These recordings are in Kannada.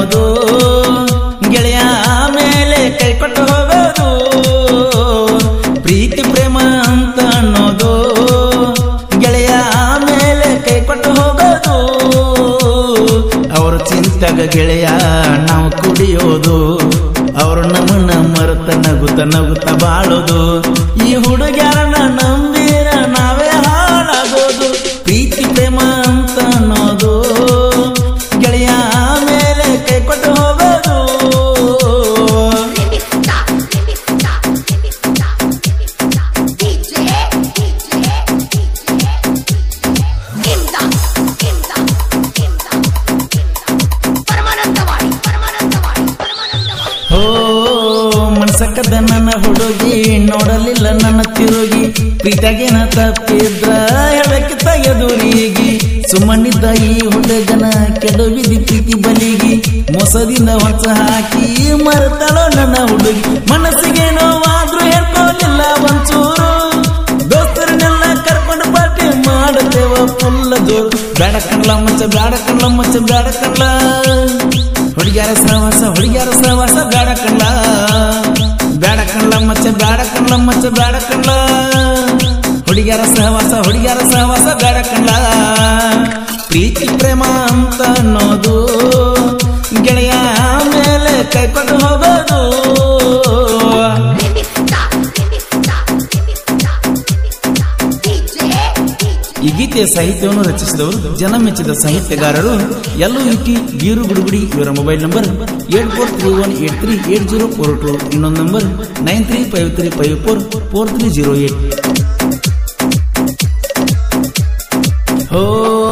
ಅನ್ನೋದು ಗೆಳೆಯ ಮೇಲೆ ಕೈ ಕೊಟ್ಟು ಹೋಗೋದು ಪ್ರೀತಿ ಪ್ರೇಮ ಅಂತ ಅನ್ನೋದು ಗೆಳೆಯ ಮೇಲೆ ಕೈ ಕೊಟ್ಟು ಹೋಗೋದು ಅವ್ರ ಚಿಂತಾಗ ಗೆಳೆಯ ನಾವು ಕುಡಿಯೋದು ಅವರು ನಮ್ಮನ್ನ ಮರೆತ ನಗುತ್ತ ನಗುತ್ತ ಬಾಳೋದು ಈ ಹುಡುಗ್ಯಾರನ್ನ ನಂಬೀರ ನಾವೇ ಹಾಳಾಗೋದು ಪ್ರೀತಿ ಪ್ರೇಮ ಅಂತ ಅನ್ನೋದು ಗೆಳೆಯ ಮೇಲೆ ಕೈ ಕೊಟ್ಟು ಹೋಗೋದು ಪರಮಾನಂದವಾಡಿ ಪರಮಾನಂದವಾಡಿ ಪರಮಾನಂದವಾಡಿ ಓ ಮನಸಕ್ಕದ ನನ್ನ ಹುಡುಗಿ ನೋಡಲಿಲ್ಲ ನನ್ನ ತಿರುಗಿ ಪ್ರೀತಾಗೇನ ತಪ್ಪಿದ್ರ ಹೇಳಕ್ಕಿತ್ತ ಎದುರಿಗೆ ಸುಮ್ಮನಿದ್ದ ಈ ಹುಡುಗನ ಕೆಡವಿದಿ ಪ್ರೀತಿ ಬಲಿಗಿ ಮೊಸದಿಂದ ಹೊಸ ಹಾಕಿ ಮರೆತಳೋ ನನ್ನ ಹುಡುಗಿ ಮನಸ್ಸಿಗೆ ನೋವಾದ್ರೂ ಹೇಳ್ಕೊಳ್ಳಿಲ್ಲ ಒಂಚೂರು ದೋಸ್ತರನ್ನೆಲ್ಲ ಕರ್ಕೊಂಡು ಪಾರ್ಟಿ ಮಾಡುತ್ತೇವ ಫುಲ್ಲ ಜೋರು ಬೇಡ ಕಣ್ಲ ಮಚ್ಚ ಬೇಡ ಕಣ್ಲ ಮಚ್ಚ ಬೇಡ ಕಣ್ಲ ಹುಡುಗ್ಯಾರ ಸಹವಾಸ ಹುಡುಗ್ಯಾರ ಸಹವಾಸ ಬೇಡ ಕಣ್ಲ ಬೇಡ ಕಣ್ಲ ಮಚ್ಚ ಬೇಡ ಕಣ್ಲ ಮಚ್ಚ ಬೇಡ ಕಣ್ಲ ಹುಡುಗ್ಯಾರ ಸಹವಾಸ ಹುಡುಗ್ಯಾರ ಸಹವಾಸ ಬೇಡ ಕಣ್ಲ ಪ್ರೀತಿ ಪ್ರೇಮ ಅಂತ ಅನ್ನೋದು ಗೆಳೆಯ ಮೇಲೆ ಕೈಕೊಂಡು ಹೋಗೋದು ಈ ಗೀತೆಯ ಸಾಹಿತ್ಯವನ್ನು ರಚಿಸಿದವರು ಜನ ಮೆಚ್ಚಿದ ಸಾಹಿತ್ಯಗಾರರು ಎಲ್ಲೂ ಇಕ್ಕಿ ಬೀರು ಗುಡುಗುಡಿ ಇವರ mobile number eight four three one eight three eight zero four two ಇನ್ನೊಂದು number nine three five three five four four three zero eight o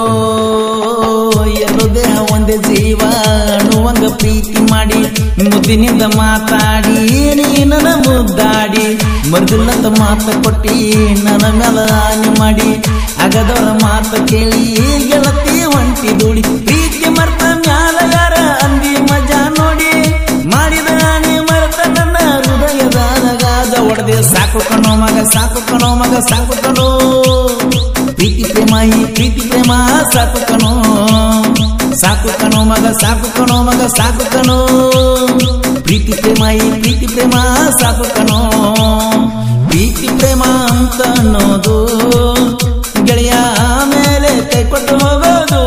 ಎರಡು ದೇಹ ಒಂದೇ ಜೀವ ಅನ್ನುವಂಗ ಪ್ರೀತಿ ಮಾಡಿ ಮುದ್ದಿನಿಂದ ಮಾತಾಡಿ ನೀ ನನ್ನ ಮುದ್ದಾಡಿ ಮರ್ದಿಲ್ಲಂತ ಮಾತ ಕೊಟ್ಟಿ ನನ್ನ ಮೇಲ ಆನೆ ಮಾಡಿ ಅಗದವರ ಮಾತ ಕೇಳಿ ಗೆಳತಿ ಹೊಂಟಿ ದೂಡಿ ಪ್ರೀತಿ ಮರ್ತ ಮ್ಯಾಲ ಯಾರ ಅಂದಿ ಮಜಾ ನೋಡಿ ಮಾಡಿದ ಆನೆ ಮರೆತ ನನ್ನ ಹೃದಯದ ನಗಾದ ಒಡೆದೆ ಸಾಕು ಕಣೋ ಮಗ ಸಾಕು ಕಣೋ ಮಗ ಸಾಕು ಕಣೋ ಪ್ರೀತಿ ಪ್ರೇಮ ಈ ಪ್ರೀತಿ ಪ್ರೇಮ ಸಾಕು ಕಣೋ ಸಾಕು ಕಣೋ ಮಗ ಸಾಕು ಕಣೋ ಮಗ ಸಾಕು ಕಣೋ ಪ್ರೀತಿ ಪ್ರೇಮ ಈ ಪ್ರೀತಿ ಪ್ರೇಮ ಸಾಕು ಕಣೋ ಪ್ರೀತಿ ಪ್ರೇಮ ಅಂತ ಅನ್ನೋದು ಗೆಳೆಯ ಮೇಲೆ ಕೈ ಕೊಟ್ಟು ಹೋಗೋದು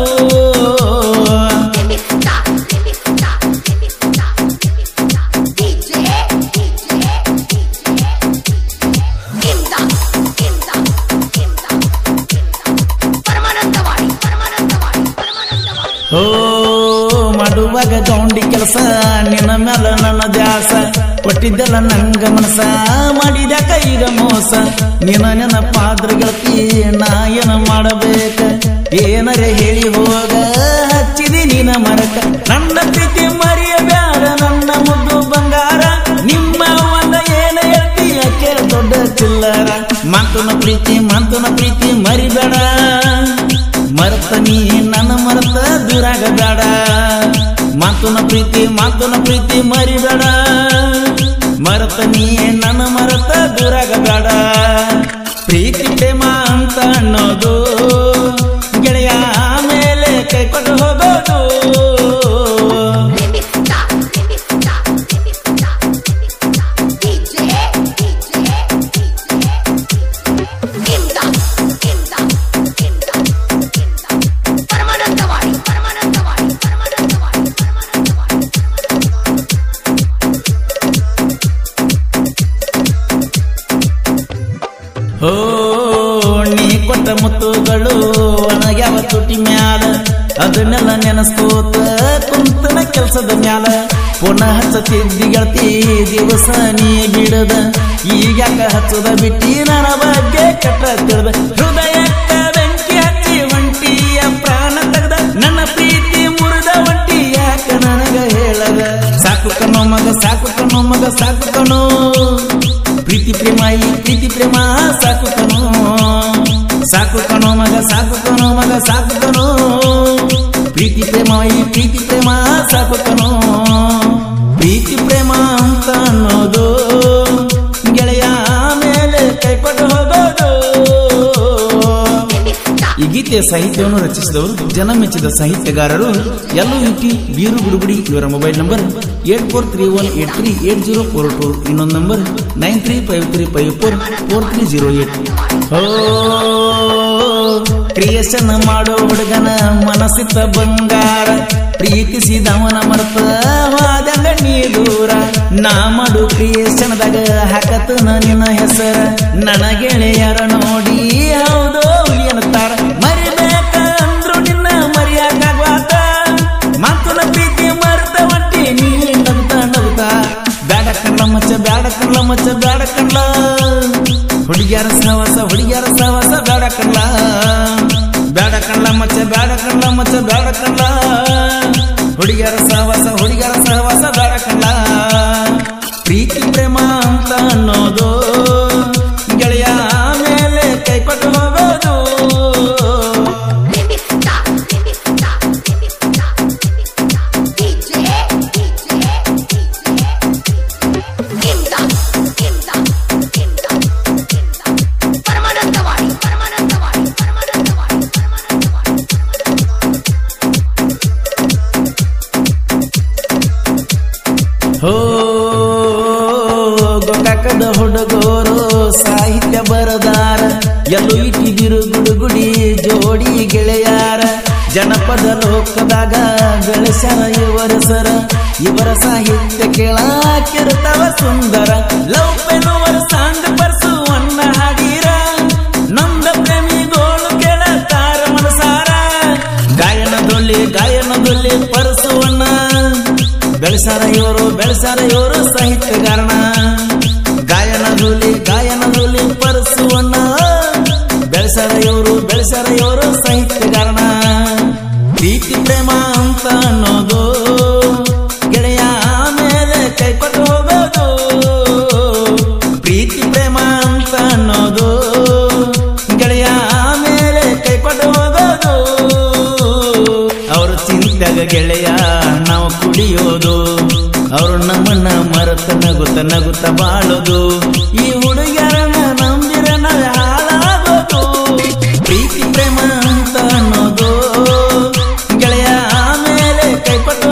ಪರಮಾನಂದವಾಡಿ ಪರಮಾನಂದವಾಡಿ ಪರಮಾನಂದವಾಡಿ ಓ ಮಾಡುವಾಗ ಗೌಂಡಿ ಕೆಲಸ ನಿನ್ನ ಮ್ಯಾಲ ನನ್ನ ದ್ಯಾಸ ಕೊಟ್ಟಿದ್ದೆಲ್ಲ ನಂಗ ಮನಸ ಮಾಡಿದ್ಯಾಕ ಈಗ ಮೋಸ ನಿನ್ನ ನೆನಪಾದ್ರ ಗೆಳತಿ ನಾ ಏನ ಮಾಡಬೇಕ ಏನರೆ ಹೇಳಿ ಹೋಗ ಹಚ್ಚಿದಿ ನಿನ್ನ ಮರಕ ನನ್ನ ಪ್ರೀತಿ ಮರಿಯಬ್ಯಾಡ ನನ್ನ ಮುದ್ದು ಬಂಗಾರ ನಿಮ್ಮ ಒಂದ ಏನ ಹೇಳ್ತಿ ಯಾಕೆ ದೊಡ್ಡ ಚಿಲ್ಲರ ಮಾತುನ ಪ್ರೀತಿ ಮಾತುನ ಪ್ರೀತಿ ಮರಿಬೇಡ ಮರತ ನೀ ನನ್ನ ಮರತ ದೂರಾಗ ಬೇಡ ಮಾತುನ ಪ್ರೀತಿ ಮಾತುನ ಪ್ರೀತಿ ಮರಿಬೇಡ ಮರತ ನೀ ನನ್ನ ಮರತ ದೂರಾಗ ಬೇಡ ಪ್ರೀತಿ ಪ್ರೇಮ ಅಂತ ಅನ್ನೋದು ಗೆಳೆಯ ಮೇಲೆ ಕೈ ಕೊಟ್ಟು ಹೋಗೋದು ಪರಮಾನಂದವಾಡಿ ಪರಮಾನಂದವಾಡಿ ಪರಮಾನಂದವಾಡಿ ಪರಮಾನಂದವಾಡಿ ಓ ನೀ ಕೊಟ್ಟ ಮುತ್ತುಗಳು ಒಣಗ್ಯಾವ ತುಟಿ ಮ್ಯಾಲ ಅದನ್ನೆಲ್ಲ ನೆನಸ್ಕೋತ ಕುಂತನ ಕೆಲ್ಸದ ಮ್ಯಾಲ ಪುನಃ ಹಚ್ಚತಿದ್ದಿ ಗೆಳತಿ ದಿವಸ ನೀ ಬಿಡದ ಈಗ್ಯಾಕ ಹಚ್ಚದ ಬಿಟ್ಟಿ ನನ್ನ ಬಗ್ಗೆ ಕಟ್ಟ ತಿಳ್ದ ಹೃದಯಕ್ಕ ಬೆಂಕಿ ಹಚ್ಚಿ ಹೊಂಟಿಯ ಪ್ರಾಣ ತೆಗ್ದ ನನ್ನ ಪ್ರೀತಿ ಮುರಿದ ಹೊಂಟಿ ಯಾಕ ನನಗ ಹೇಳದ ಸಾಕು ಕಣೋ ಮಗ ಸಾಕು ಕಣೋ ಮಗ ಸಾಕು ಕಣೋ ಪ್ರೀತಿ ಪ್ರೇಮ ಈ ಪ್ರೀತಿ ಪ್ರೇಮ ಸಾಕು ಕಣೋ ಸಾಕು ಕಣೋ ಮಗ ಸಾಕು ಕಣೋ ಮಗ ಸಾಕು ಕಣೋ ಪ್ರೀತಿ ಪ್ರೇಮ ಈ ಪ್ರೀತಿ ಪ್ರೇಮ ಸಾಕು ಕಣೋ ಪ್ರೀತಿ ಪ್ರೇಮ ಅಂತ ಅನ್ನೋದು ಗೆಳೆಯ ಮೇಲೆ ಕೈ ಕೊಟ್ಟು ಹೋಗೋದು ಈ ಗೀತೆ ಗೀತೆಯ ಸಾಹಿತ್ಯವನ್ನು ರಚಿಸಿದವರು ಜನ ಮೆಚ್ಚಿದ ಸಾಹಿತ್ಯಗಾರರು ಎಲ್ಲೂ ಇಟಿ ಬೀರು ಗುಡುಗುಡಿ ಇವರ mobile number eight four three one eight three eight zero four two ಇನ್ನೊಂದು number nine three five three five four four three zero eight o creation ಮಾಡೋ ಹುಡುಗನ ಮನಸ್ಸಿತ್ತ ಬಂಗಾರ ಪ್ರೀತಿಸಿದವನ ಮರ್ತ ವಾದಂಗ ನೀ ದೂರ ನಾ ಮಾಡು ಕ್ರಿಯೇಷನ್ದಾಗ ಹಾಕತನ ನಿನ್ನ ಹೆಸರ ನನ್ನ ಗೆಳೆಯರ ನೋಡಿ ಹೌದು ಏನತ್ತಾರ ಮರಿಬೇಕ ಅಂದ್ರು ನಿನ್ನ ಮರಿಯಾಕಾಗ್ವಾತ ಮಾತುನ ಪ್ರೀತಿ ಮರ್ತ ಒಟ್ಟಿ ನೀ ನಗ್ತ ನಗ್ತ ಬ್ಯಾಡ ಕಣ್ಣ ಮಚ್ಚ ಬ್ಯಾಡ ಕಣ್ಣ ಮಚ್ಚ ಬ್ಯಾಡ ಕಣ್ಣ ಹುಡುಗಿಯರ ಸಹವಾಸ ಹುಡುಗಿಯರ ಸಹವಾಸ ಬ್ಯಾಡ ಕಣ್ಣ ಬ್ಯಾಡ ಕಣ್ಣ ಮಚ್ಚ ಬ್ಯಾಡ ಕಣ್ಣ ಮಚ್ಚ ಬ್ಯಾಡ ಕಣ್ಣ ಹುಡುಗಿಯರ ಸಹವಾಸ ಹುಡುಗಿಯರ ಸಹವಾಸ ಬ್ಯಾಡ ಕಣ್ಣ ಪ್ರೀತಿ ಪ್ರೇಮ ಅಂತ ಅನ್ನೋದು ಗೆಳೆಯ ಮೇಲೆ ಕೈ ಕೊಟ್ಟು ಹೋಗೋದು Limita, limita, limita, limita. DJ, DJ, DJ. Limda, limda, limda, limda. Paramanandawadi Paramanandawadi Paramanandawadi Paramanandawadi ಹೋ ಗೋಕಾಕದ ಹುಡುಗೋರು ಸಾಹಿತ್ಯ ಬರದಾರ ಎಲ್ಲೂ ಇಟ್ಟಿದಿರು ಗುಡುಗುಡಿ ಜೋಡಿ ಗೆಳೆಯಾರ ಜನಪದ ಲೋಕದಾಗ ಬೆಳೆಸ್ಯಾರ ಇವರ ಸರ ಇವರ ಸಾಹಿತ್ಯ ಕೇಳಾಕಿರ್ತಾವ ಸುಂದರ ಲವ್ ಪೆನುವರ ಸಾಂಗ್ ಬರ್ಸುವನ್ನ ಹಾಡೀರ ನಮ್ದ ಪ್ರೇಮಿಗೋಳು ಕೇಳತಾರ ಮನಸಾರ ಗಾಯನದೊಲ್ಲಿ ಗಾಯನದೊಲ್ಲಿ ಪರಸುವಣ್ಣ ಬೆಳೆಸಾರ ಇವರು ಬೆಳೆಸಾರ ಇವರು ಸಾಹಿತ್ಯಗಾರಣ ಗಾಯನದೊಲ್ಲಿ ಗಾಯನದೊಲ್ಲಿ ಪರಸುವಣ್ಣ ಬೆಳೆಸಾರ ಇವರು ಬೆಳೆಸಾರ ಇವರು ಸಾಹಿತ್ಯಗಾರಣ ಪ್ರೀತಿ ಪ್ರೇಮ ಅಂತ ಅನ್ನೋದು ಗೆಳೆಯ ಮೇಲೆ ಕೈಪಟ್ಟು ಹೋಗೋದು ಪ್ರೀತಿ ಪ್ರೇಮ ಅಂತ ಅನ್ನೋದು ಗೆಳೆಯ ಮೇಲೆ ಕೈಪಟ್ಟು ಹೋಗೋದು ಅವರು ಚಿಂತೆಗ ಗೆಳೆಯ ನಾವು ಕುಡಿಯೋದು ಅವರು ನಮ್ಮನ್ನ ಮರೆತ ನಗುತ್ತ ನಗುತ್ತ ಬಾಳೋದು ಈ ಹುಡುಗರ